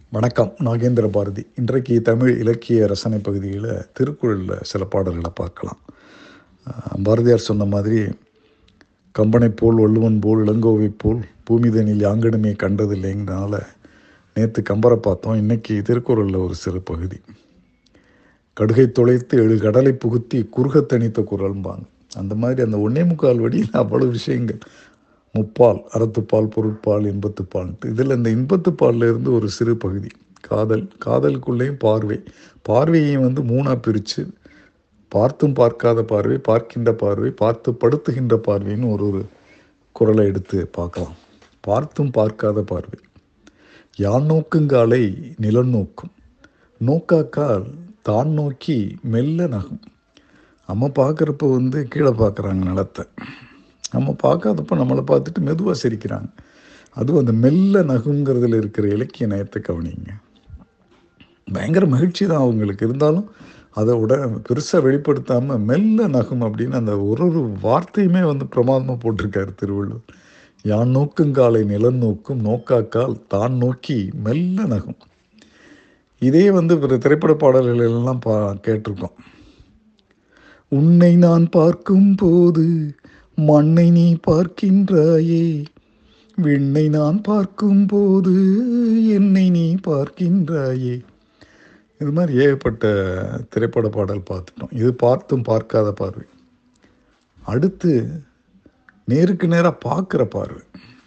வணக்கம் நாகேந்திர பாரதி இன்றைக்கு தமிழ் இலக்கிய ரசனை பகுதியில் திருக்குறளில் சில பாடல்களை பார்க்கலாம் அஹ் பாரதியார் சொன்ன மாதிரி கம்பனை போல் வள்ளுவன் போல் இளங்கோவை போல் பூமிதனில் யாங்கிடமே கண்டதில்லைங்கிறனால நேற்று கம்பரை பார்த்தோம் இன்னைக்கு திருக்குறளில் ஒரு சிறு பகுதி கடுகை தொலைத்து எழு கடலை புகுத்தி குறுகத் தணித்த குரல்பாங்க அந்த மாதிரி அந்த ஒன்னே முக்கால் வடியில் அவ்வளவு விஷயங்கள் முப்பால் அறத்துப்பால் பொருட்பால் இன்பத்துப்பால்ன்ட்டு இதில் இந்த இன்பத்துப்பால்ல இருந்து ஒரு சிறு பகுதி காதல் காதலுக்குள்ளேயும் பார்வை பார்வையையும் வந்து மூணாக பிரித்து பார்த்தும் பார்க்காத பார்வை பார்க்கின்ற பார்வை பார்த்து படுத்துகின்ற பார்வைன்னு ஒரு ஒரு குரலை எடுத்து பார்க்கலாம் பார்த்தும் பார்க்காத பார்வை யான் நோக்குங்காலை நிலம் நோக்கும் நோக்காக்கால் தான் நோக்கி மெல்ல நகும் அம்மா பார்க்குறப்ப வந்து கீழே பார்க்குறாங்க நிலத்தை நம்ம பார்க்காதப்ப நம்மளை பார்த்துட்டு மெதுவாக சிரிக்கிறாங்க அதுவும் அந்த மெல்ல நகுங்கிறதுல இருக்கிற இலக்கிய நயத்தை கவனிங்க பயங்கர மகிழ்ச்சி தான் அவங்களுக்கு இருந்தாலும் அதை உட பெருசாக வெளிப்படுத்தாமல் மெல்ல நகும் அப்படின்னு அந்த ஒரு ஒரு வார்த்தையுமே வந்து பிரமாதமாக போட்டிருக்காரு திருவள்ளுவர் யான் நோக்குங்காலை நிலம் நோக்கும் நோக்காக்கால் தான் நோக்கி மெல்ல நகும் இதே வந்து பிற திரைப்பட பாடல்கள் எல்லாம் பா கேட்டிருக்கோம் உன்னை நான் பார்க்கும் போது மண்ணை நீ பார்க்கின்றாயே விண்ணை நான் பார்க்கும் போது என்னை நீ பார்க்கின்றாயே இது மாதிரி ஏகப்பட்ட திரைப்பட பாடல் பார்த்துட்டோம் இது பார்த்தும் பார்க்காத பார்வை அடுத்து நேருக்கு நேராக பார்க்குற பார்வை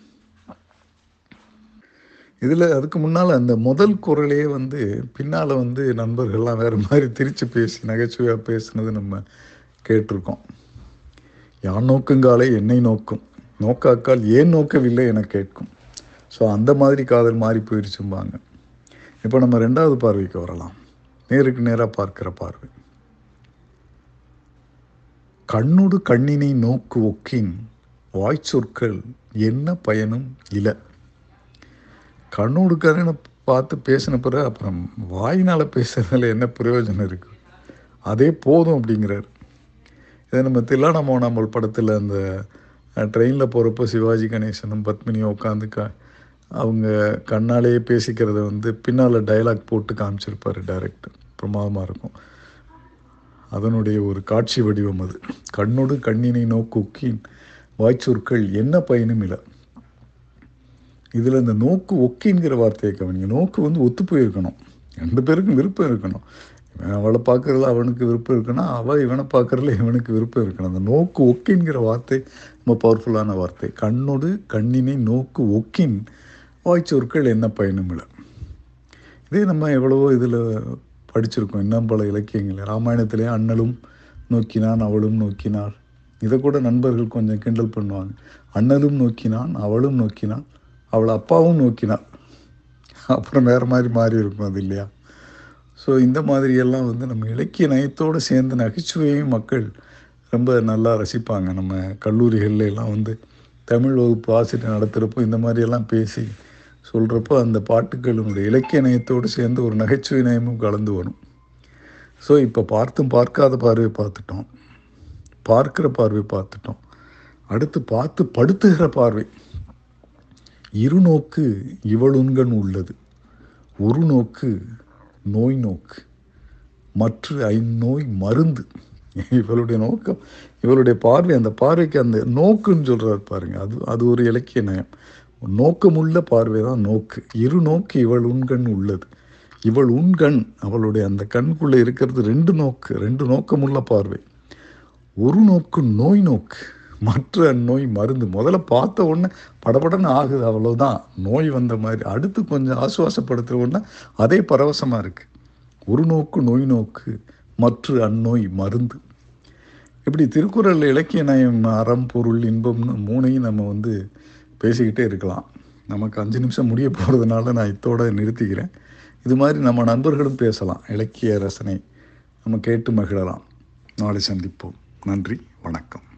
இதில் அதுக்கு முன்னால் அந்த முதல் குரலே வந்து பின்னால் வந்து நண்பர்கள்லாம் வேறு மாதிரி திரித்து பேசி நகைச்சுவையாக பேசுனது நம்ம கேட்டிருக்கோம் யான் நோக்குங்காலே என்னை நோக்கும் நோக்காக்கால் ஏன் நோக்கவில்லை என கேட்கும் ஸோ அந்த மாதிரி காதல் மாறி போயிடுச்சும்பாங்க இப்போ நம்ம ரெண்டாவது பார்வைக்கு வரலாம் நேருக்கு நேராக பார்க்கிற பார்வை கண்ணோடு கண்ணினை நோக்கு ஒக்கின் வாய்ச்சொற்கள் என்ன பயனும் இல்லை கண்ணோடு கண்ணனை பார்த்து பேசின பிறகு அப்புறம் வாயினால் பேசுறதுல என்ன பிரயோஜனம் இருக்கு அதே போதும் அப்படிங்கிறார் இதை நம்ம தில்லான மோனாமல் படத்தில் அந்த ட்ரெயினில் போகிறப்போ சிவாஜி கணேசனும் பத்மினியும் உட்காந்து க அவங்க கண்ணாலேயே பேசிக்கிறத வந்து பின்னால் டைலாக் போட்டு காமிச்சிருப்பார் டைரக்டர் பிரமாதமாக இருக்கும் அதனுடைய ஒரு காட்சி வடிவம் அது கண்ணோடு கண்ணினை நோக்குக்கின் வாய்ச்சொற்கள் என்ன பயனும் இல்லை இதில் இந்த நோக்கு ஒக்கிங்கிற வார்த்தையை கவனிங்க நோக்கு வந்து ஒத்து போயிருக்கணும் ரெண்டு பேருக்கும் விருப்பம் இருக்கணும் இவன் அவளை பார்க்கறதுல அவனுக்கு விருப்பம் இருக்குன்னா அவள் இவனை பார்க்கறதுல இவனுக்கு விருப்பம் இருக்கணும் அந்த நோக்கு ஒக்கின்கிற வார்த்தை ரொம்ப பவர்ஃபுல்லான வார்த்தை கண்ணோடு கண்ணினை நோக்கு ஒக்கின் வாய்ச்சொற்கள் என்ன பயனும் இல்லை இதே நம்ம எவ்வளவோ இதில் படிச்சிருக்கோம் இன்னும் பல இலக்கியங்கள் ராமாயணத்திலே அண்ணலும் நோக்கினான் அவளும் நோக்கினாள் இதை கூட நண்பர்கள் கொஞ்சம் கிண்டல் பண்ணுவாங்க அண்ணலும் நோக்கினான் அவளும் நோக்கினான் அவளை அப்பாவும் நோக்கினாள் அப்புறம் வேறு மாதிரி மாறி இருக்கும் அது இல்லையா ஸோ இந்த மாதிரியெல்லாம் வந்து நம்ம இலக்கிய நயத்தோடு சேர்ந்து நகைச்சுவையும் மக்கள் ரொம்ப நல்லா ரசிப்பாங்க நம்ம கல்லூரிகள்ல எல்லாம் வந்து தமிழ் வகுப்பு ஆசிரியர் நடத்துகிறப்போ இந்த மாதிரியெல்லாம் பேசி சொல்கிறப்போ அந்த பாட்டுகளினுடைய இலக்கிய நயத்தோடு சேர்ந்து ஒரு நகைச்சுவை நயமும் கலந்து வரும் ஸோ இப்போ பார்த்தும் பார்க்காத பார்வை பார்த்துட்டோம் பார்க்குற பார்வை பார்த்துட்டோம் அடுத்து பார்த்து படுத்துகிற பார்வை இருநோக்கு இவளுண்கண் உள்ளது ஒரு நோக்கு நோய் நோக்கு மற்ற ஐநோய் மருந்து இவளுடைய நோக்கம் இவளுடைய பார்வை அந்த பார்வைக்கு அந்த நோக்குன்னு சொல்கிறார் பாருங்க அது அது ஒரு இலக்கிய நயம் நோக்கமுள்ள பார்வை தான் நோக்கு இரு நோக்கு இவள் உண்கண் உள்ளது இவள் உண்கண் அவளுடைய அந்த கண்குள்ளே இருக்கிறது ரெண்டு நோக்கு ரெண்டு நோக்கமுள்ள பார்வை ஒரு நோக்கு நோய் நோக்கு மற்ற நோய் மருந்து முதல்ல பார்த்த உடனே படபடன்னு ஆகுது அவ்வளோதான் நோய் வந்த மாதிரி அடுத்து கொஞ்சம் ஆசுவாசப்படுத்துகிற உடனே அதே பரவசமாக இருக்குது ஒரு நோக்கு நோய் நோக்கு மற்ற அந்நோய் மருந்து இப்படி திருக்குறள் இலக்கிய நயம் அறம் பொருள் இன்பம்னு மூணையும் நம்ம வந்து பேசிக்கிட்டே இருக்கலாம் நமக்கு அஞ்சு நிமிஷம் முடிய போகிறதுனால நான் இத்தோட நிறுத்திக்கிறேன் இது மாதிரி நம்ம நண்பர்களும் பேசலாம் இலக்கிய ரசனை நம்ம கேட்டு மகிழலாம் நாளை சந்திப்போம் நன்றி வணக்கம்